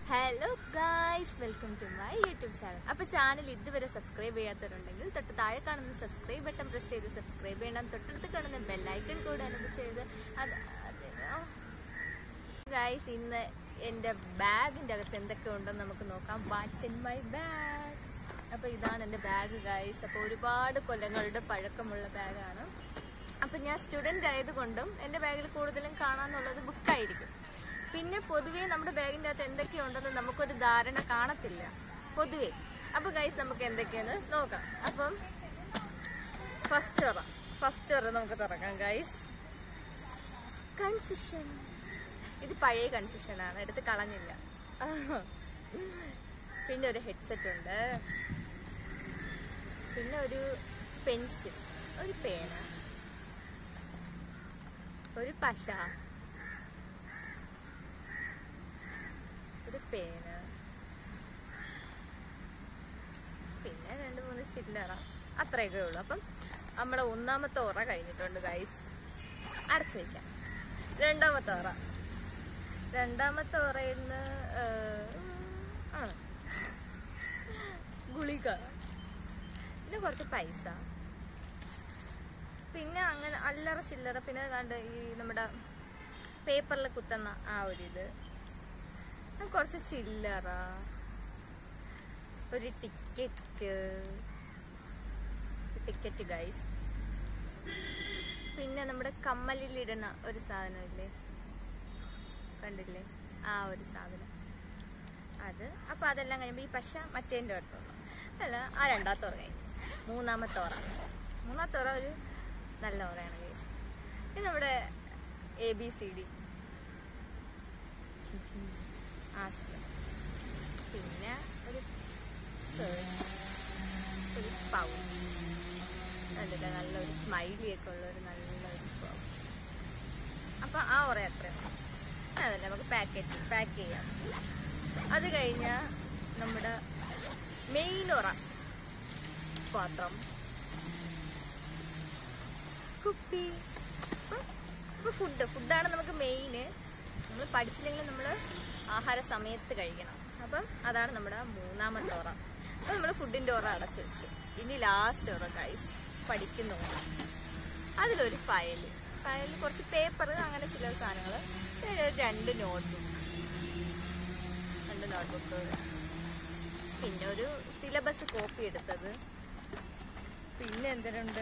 hello guys welcome to my YouTube channel അപ്പോൾ channel ഇതുവരെ subscribe ചെയ്യാത്തവരുണ്ടെങ്കിൽ തൊട്ട് താഴെ കാണുന്ന സബ്സ്ക്രൈബ് ബട്ടൺ പ്രസ് ചെയ്ത് സബ്സ്ക്രൈബ് ചെയ്യണം തൊട്ടടുത്ത് കാണുന്ന ബെല്ലൈക്കൺ കൂടെ അനുഭവം ചെയ്ത് അത് ഗായ്സ് ഇന്ന് എൻ്റെ ബാഗിൻ്റെ അകത്ത് എന്തൊക്കെ ഉണ്ടെന്ന് നമുക്ക് നോക്കാം വാട്ട്സ് ഇൻ മൈ ബാഗ് അപ്പോൾ ഇതാണ് എൻ്റെ ബാഗ് ഗായ്സ് അപ്പോൾ ഒരുപാട് കൊല്ലങ്ങളുടെ പഴക്കമുള്ള ബാഗാണ് അപ്പം ഞാൻ സ്റ്റുഡൻ്റ് ആയതുകൊണ്ടും എൻ്റെ ബാഗിൽ കൂടുതലും കാണാമെന്നുള്ളത് ബുക്കായിരിക്കും പിന്നെ പൊതുവേ നമ്മുടെ ബാഗിൻ്റെ അകത്ത് എന്തൊക്കെയുണ്ടെന്ന് നമുക്കൊരു ധാരണ കാണത്തില്ല പൊതുവേ അപ്പോൾ ഗൈസ് നമുക്ക് എന്തൊക്കെയെന്ന് നോക്കാം അപ്പം ഫസ്റ്റ് ഒറ ഫസ്റ്റ് ഒറ നമുക്ക് തുറക്കാം ഗൈസ് കൺസിഷൻ ഇത് പഴയ കൺസിഷൻ ആണ് എടുത്ത് കളഞ്ഞില്ല പിന്നെ ഒരു ഹെഡ്സെറ്റ് ഉണ്ട് പിന്നെ ഒരു പെൻസിൽ ഒരു പേന ഒരു പശ ഒരു പേന പിന്നെ രണ്ട് മൂന്ന് ചില്ലറ അത്രയൊക്കെ ഉള്ളൂ അപ്പം നമ്മുടെ ഒന്നാമത്തെ ഉറ കഴിഞ്ഞിട്ടുണ്ട് ഗൈസ് അടച്ചു വയ്ക്കാം രണ്ടാമത്തെ ഉറ രണ്ടാമത്തെ ഉറയിൽ നിന്ന് ആ ഗുളിക പിന്നെ കുറച്ച് പൈസ പിന്നെ അങ്ങനെ അല്ലറ ചില്ലറ പിന്നെ കണ്ട് ഈ നമ്മുടെ പേപ്പറിൽ കുത്തുന്ന ആ ഒരു ഇത് പിന്നെ കുറച്ച് ചില്ലറ ഒരു ടിക്കറ്റ് ടിക്കറ്റ് ഗൈസ് പിന്നെ നമ്മുടെ കമ്മലിലിടുന്ന ഒരു സാധനമില്ലേ കണ്ടില്ലേ ആ ഒരു സാധനം അത് അപ്പോൾ അതെല്ലാം കഴിയുമ്പോൾ ഈ പശ മറ്റേൻ്റെ അടുത്തുള്ളൂ അല്ല ആ രണ്ടാമത്തെ ഓറ കഴിഞ്ഞു മൂന്നാമത്തെ ഓറ മൂന്നാമത്തെ ഓറ ഒരു നല്ല ഓറയാണ് ഗൈസ് ഇത് നമ്മുടെ എ ബി സി ഡി ആ സാധനം പിന്നെ ഒരു പേഴ്സ് ഒരു പൗച്ച് കണ്ടില്ല നല്ലൊരു സ്മൈലി ഒക്കെ ഉള്ള ഒരു നല്ലൊരു പൗച്ച് അപ്പം ആ ഉറ അത്രയാണ് അതല്ല നമുക്ക് പാക്കറ്റ് പാക്ക് ചെയ്യാം അത് കഴിഞ്ഞാൽ നമ്മുടെ മെയിൻ ഉറ പാത്രം കുപ്പി ഇപ്പോൾ ഫുഡ് ഫുഡാണ് നമുക്ക് മെയിന് നമ്മൾ പഠിച്ചില്ലെങ്കിൽ നമ്മൾ ആഹാര സമയത്ത് കഴിക്കണം അപ്പം അതാണ് നമ്മുടെ മൂന്നാമത്തെ ഓറ അപ്പം നമ്മൾ ഫുഡിൻ്റെ ഓറ അടച്ചു വെച്ചു ഇനി ലാസ്റ്റ് ഓറ ഗൈസ് പഠിക്കുന്ന ഓറ അതിലൊരു ഫയൽ ഫയലിൽ കുറച്ച് പേപ്പർ അങ്ങനെ ചില സാധനങ്ങൾ പിന്നെ ഒരു രണ്ട് നോട്ട്ബുക്ക് രണ്ട് നോട്ട്ബുക്ക് പിന്നെ ഒരു സിലബസ് കോപ്പി എടുത്തത് പിന്നെ എന്തിനുണ്ട്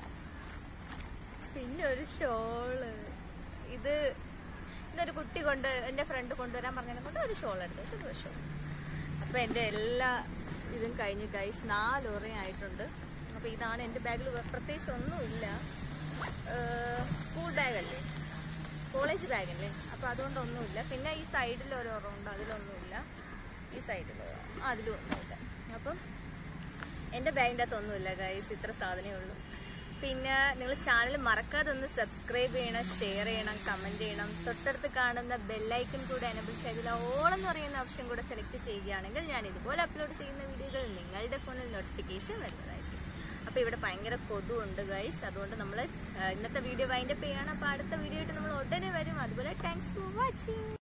പിന്നെ ഒരു ഷോള് ഇത് ഇതൊരു കുട്ടി കൊണ്ട് എൻ്റെ ഫ്രണ്ട് കൊണ്ടുവരാൻ പറഞ്ഞതിനെ കൊണ്ട് ഒരു ഷോൾ എടുത്തു പക്ഷെ ഇത് ഷോൾ അപ്പോൾ എൻ്റെ എല്ലാ ഇതും കഴിഞ്ഞ് ഗൈസ് നാല് ഉറയായിട്ടുണ്ട് അപ്പോൾ ഇതാണ് എൻ്റെ ബാഗിൽ പ്രത്യേകിച്ച് ഒന്നുമില്ല സ്കൂൾ ബാഗല്ലേ കോളേജ് ബാഗല്ലേ അപ്പോൾ അതുകൊണ്ടൊന്നുമില്ല പിന്നെ ഈ സൈഡിൽ ഒരു ഉറവുണ്ട് അതിലൊന്നുമില്ല ഈ സൈഡിൽ അതിലും ഒന്നുമില്ല അപ്പം എൻ്റെ ബാഗിൻ്റെ അകത്ത് ഒന്നുമില്ല ഗൈസ് ഇത്ര സാധനമേ ഉള്ളൂ പിന്നെ നിങ്ങൾ ചാനൽ മറക്കാതെ ഒന്ന് സബ്സ്ക്രൈബ് ചെയ്യണം ഷെയർ ചെയ്യണം കമൻറ്റ് ചെയ്യണം തൊട്ടടുത്ത് കാണുന്ന ബെല്ലൈക്കൺ കൂടെ എനബിൾ ചെയ്തില്ല ഓൾ എന്ന് പറയുന്ന ഓപ്ഷൻ കൂടെ സെലക്ട് ചെയ്യുകയാണെങ്കിൽ ഞാൻ ഇതുപോലെ അപ്ലോഡ് ചെയ്യുന്ന വീഡിയോകൾ നിങ്ങളുടെ ഫോണിൽ നോട്ടിഫിക്കേഷൻ വരുന്നതായിരിക്കും അപ്പോൾ ഇവിടെ ഭയങ്കര കൊതുണ്ട് ഗൈസ് അതുകൊണ്ട് നമ്മൾ ഇന്നത്തെ വീഡിയോ വൈൻഡപ്പ് ചെയ്യണം അപ്പോൾ അടുത്ത വീഡിയോ ആയിട്ട് നമ്മൾ ഉടനെ വരും അതുപോലെ താങ്ക്സ് ഫോർ വാച്ചിങ്